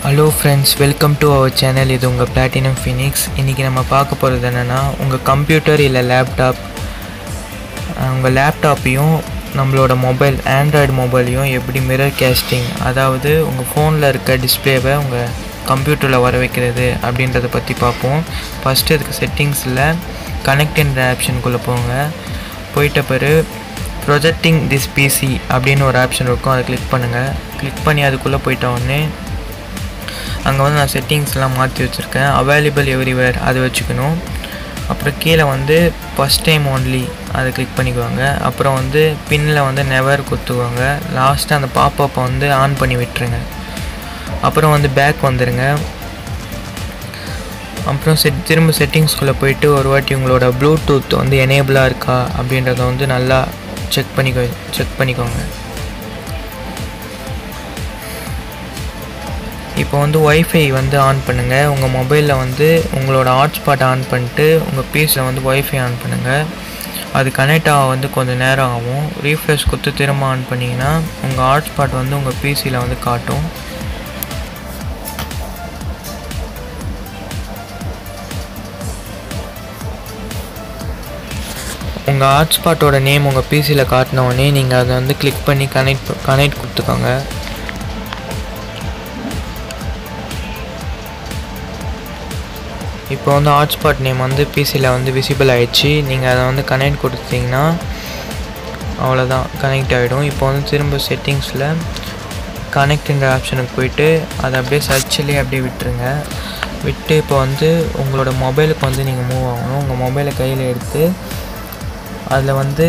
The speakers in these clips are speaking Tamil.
hello friends welcome to our channel இது உங்கள் பிளாட்டினம் ஃபினிக்ஸ் இன்றைக்கி நம்ம பார்க்க போகிறது என்னென்னா உங்கள் கம்ப்யூட்டர் இல்லை லேப்டாப் உங்கள் லேப்டாப்பையும் நம்மளோட மொபைல் ஆண்ட்ராய்டு மொபைலையும் எப்படி மிரர் கேஸ்டிங் அதாவது உங்கள் ஃபோனில் இருக்க டிஸ்பிளேவை உங்கள் கம்ப்யூட்டரில் வர வைக்கிறது அப்படின்றத பற்றி பார்ப்போம் ஃபஸ்ட்டு இதுக்கு செட்டிங்ஸில் கனெக்ட் என்ற ஆப்ஷனுக்குள்ளே போங்க போயிட்ட பிறகு ப்ரொஜெக்டிங் திஸ் பிசி அப்படின்னு ஒரு ஆப்ஷன் இருக்கும் அதை கிளிக் பண்ணுங்கள் கிளிக் பண்ணி அதுக்குள்ளே போயிட்ட உடனே அங்கே வந்து நான் செட்டிங்ஸ்லாம் மாற்றி வச்சுருக்கேன் அவைலபிள் எவ்ரிவேர் அது வச்சுக்கணும் அப்புறம் கீழே வந்து ஃபஸ்ட் டைம் ஒன்லி அதை கிளிக் பண்ணிக்குவாங்க அப்புறம் வந்து பின்னில் வந்து நெவர் கொடுத்துக்குவாங்க லாஸ்ட்டு அந்த பாப்பப்பை வந்து ஆன் பண்ணி விட்டுருங்க அப்புறம் வந்து பேக் வந்துடுங்க அப்புறம் செட் திரும்ப செட்டிங்ஸ்குள்ளே போயிட்டு ஒரு வாட்டி உங்களோட ப்ளூடூத் வந்து எனேபிளாக இருக்கா அப்படின்றத வந்து நல்லா செக் பண்ணிக்கோ செக் பண்ணிக்கோங்க இப்போ வந்து ஒய்ஃபை வந்து ஆன் பண்ணுங்கள் உங்கள் மொபைலில் வந்து உங்களோட ஹாட்ஸ்பாட் ஆன் பண்ணிட்டு உங்கள் பீஸில் வந்து ஒய்ஃபை ஆன் பண்ணுங்கள் அது கனெக்ட் ஆக வந்து கொஞ்சம் நேரம் ஆகும் ரீஃப்ரெஷ் கொடுத்து திரும்ப ஆன் பண்ணிங்கன்னா உங்கள் ஹாட்ஸ்பாட் வந்து உங்கள் பிசியில் வந்து காட்டும் உங்கள் ஹாட்ஸ்பாட்டோட நேம் உங்கள் பிசியில் காட்டினோடனே நீங்கள் அதை வந்து கிளிக் பண்ணி கனெக்ட் கனெக்ட் கொடுத்துக்கோங்க இப்போ வந்து ஹாட்ஸ்பாட் நேம் வந்து பிசியில் வந்து விசிபிள் ஆகிடுச்சு நீங்கள் அதை வந்து கனெக்ட் கொடுத்தீங்கன்னா அவ்வளோதான் கனெக்ட் ஆகிடும் இப்போ வந்து திரும்ப செட்டிங்ஸில் கனெக்ட்ன்ற ஆப்ஷனுக்கு போயிட்டு அதை அப்படியே சர்ச்சிலே அப்படியே விட்டுருங்க விட்டு இப்போ வந்து உங்களோட மொபைலுக்கு வந்து நீங்கள் மூவ் ஆகணும் உங்கள் மொபைலை கையில் எடுத்து அதில் வந்து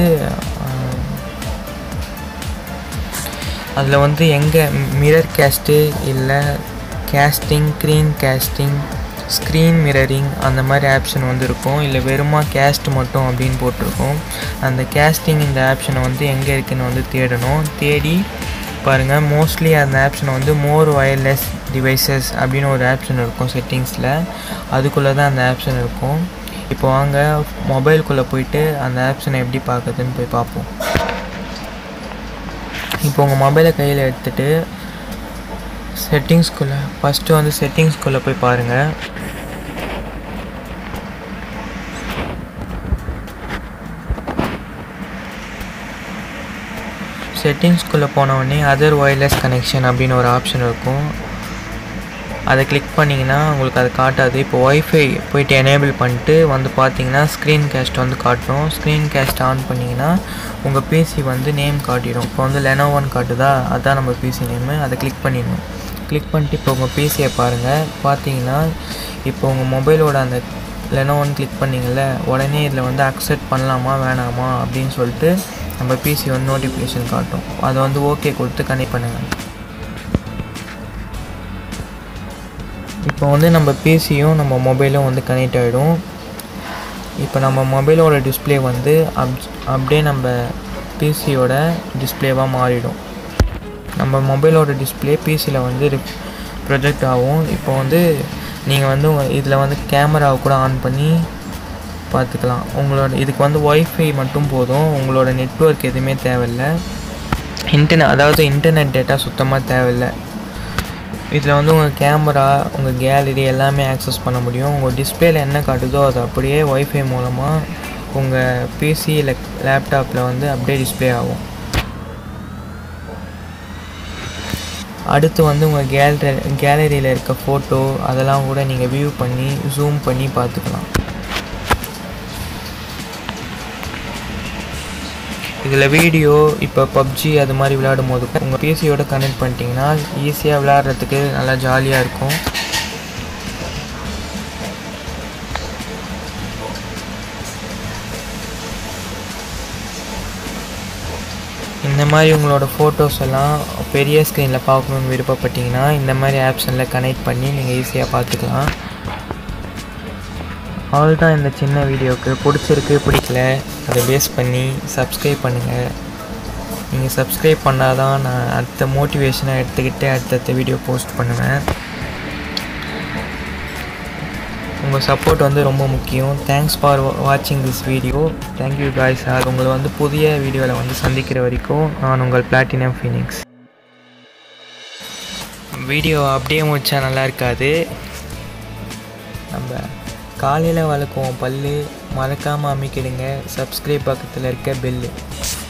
அதில் வந்து எங்கே மிரர் கேஸ்ட்டு இல்லை casting green casting screen mirroring அந்த மாதிரி ஆப்ஷன் வந்து இருக்கும் இல்லை வெறுமா கேஸ்ட் மட்டும் அப்படின்னு போட்டிருக்கோம் அந்த கேஸ்டிங் இந்த ஆப்ஷனை வந்து எங்கே இருக்குதுன்னு வந்து தேடணும் தேடி பாருங்கள் மோஸ்ட்லி அந்த ஆப்ஷனை வந்து மோர் ஒயர்லெஸ் டிவைசஸ் அப்படின்னு ஒரு ஆப்ஷன் இருக்கும் செட்டிங்ஸில் அதுக்குள்ளே தான் அந்த ஆப்ஷன் இருக்கும் இப்போ வாங்க மொபைலுக்குள்ளே போயிட்டு அந்த ஆப்ஷனை எப்படி பார்க்குறதுன்னு போய் பார்ப்போம் இப்போ உங்கள் மொபைலை கையில் எடுத்துகிட்டு செட்டிங்ஸ்குள்ளே ஃபஸ்ட்டு வந்து செட்டிங்ஸ்குள்ளே போய் பாருங்கள் செட்டிங்ஸ்குள்ளே போனவுடனே அதர் ஒயர்லெஸ் கனெக்ஷன் அப்படின்னு ஒரு ஆப்ஷன் இருக்கும் அதை கிளிக் பண்ணிங்கன்னா உங்களுக்கு அது காட்டாது இப்போ ஒய்ஃபை போயிட்டு எனேபிள் பண்ணிட்டு வந்து பார்த்தீங்கன்னா ஸ்க்ரீன் கேஸ்ட் வந்து காட்டும் ஸ்க்ரீன் கேஸ்ட் ஆன் பண்ணிங்கன்னா உங்கள் பிசி வந்து நேம் காட்டிடும் இப்போ வந்து லெனோவன் காட்டுதா அதுதான் நம்ம பிசி நேமு அதை கிளிக் பண்ணிடணும் கிளிக் பண்ணிட்டு இப்போ உங்கள் பிசியை பாருங்கள் பார்த்தீங்கன்னா இப்போ உங்கள் மொபைலோட அந்த லெனோவன் கிளிக் பண்ணிங்கள்ல உடனே இதில் வந்து அக்செப்ட் பண்ணலாமா வேணாமா அப்படின்னு சொல்லிட்டு நம்ம பிசி வந்து நோட்டிஃபிகேஷன் காட்டும் அதை வந்து ஓகே கொடுத்து கனெக்ட் பண்ணுங்கள் இப்போ வந்து நம்ம பிசியும் நம்ம மொபைலும் வந்து கனெக்ட் ஆகிடும் இப்போ நம்ம மொபைலோட டிஸ்பிளே வந்து அப் அப்படியே நம்ம பிசியோட டிஸ்பிளேவாக மாறிடும் நம்ம மொபைலோட டிஸ்பிளே பிசியில் வந்து ப்ரொஜெக்ட் ஆகும் இப்போ வந்து நீங்கள் வந்து இதில் வந்து கேமராவை கூட ஆன் பண்ணி பார்த்துக்கலாம் உங்களோட இதுக்கு வந்து ஒய்ஃபை மட்டும் போதும் உங்களோட நெட்ஒர்க் எதுவுமே தேவையில்லை இன்டர்நெட் அதாவது இன்டர்நெட் டேட்டா சுத்தமாக தேவையில்லை இதில் வந்து உங்கள் கேமரா உங்கள் கேலரி எல்லாமே ஆக்சஸ் பண்ண முடியும் உங்கள் டிஸ்பிளேயில் என்ன காட்டுதோ அது அப்படியே ஒய்ஃபை மூலமாக உங்கள் பிசி இல்லை லேப்டாப்பில் வந்து அப்படியே டிஸ்பிளே ஆகும் அடுத்து வந்து உங்கள் கேலரி கேலரியில் இருக்க ஃபோட்டோ அதெல்லாம் கூட நீங்கள் வியூ பண்ணி ஜூம் பண்ணி பார்த்துக்கலாம் இதில் வீடியோ இப்போ பப்ஜி அது மாதிரி விளையாடும் போது உங்கள் பிசியோட கனெக்ட் பண்ணிட்டீங்கன்னா ஈஸியாக விளையாடுறதுக்கு நல்லா ஜாலியாக இருக்கும் இந்த மாதிரி உங்களோட ஃபோட்டோஸ் எல்லாம் பெரிய ஸ்க்ரீனில் பார்க்கணுன்னு விருப்பப்பட்டீங்கன்னா இந்த மாதிரி ஆப்ஷனில் கனெக்ட் பண்ணி நீங்கள் ஈஸியாக பார்த்துக்கலாம் ஆல் தான் இந்த சின்ன வீடியோவுக்கு பிடிச்சிருக்கு பிடிக்கல அதை பேஸ் பண்ணி சப்ஸ்கிரைப் பண்ணுங்கள் நீங்கள் சப்ஸ்கிரைப் பண்ணால் தான் நான் அடுத்த மோட்டிவேஷனாக எடுத்துக்கிட்டு அடுத்தடுத்த வீடியோ போஸ்ட் பண்ணுவேன் உங்கள் சப்போர்ட் வந்து ரொம்ப முக்கியம் தேங்க்ஸ் ஃபார் வாட்சிங் திஸ் வீடியோ தேங்க்யூ காய்ஸ் அது உங்களை வந்து புதிய வீடியோவில் வந்து சந்திக்கிற வரைக்கும் நான் உங்கள் பிளாட்டினம் ஃபீனிக்ஸ் வீடியோ அப்படியே முடிச்சா நல்லா இருக்காது நம்ம காலையில் வளர்க்குவோம் பல்லு மறக்காமல் அமைக்கிடுங்க சப்ஸ்கிரைப் பக்கத்தில் இருக்க பெல்லு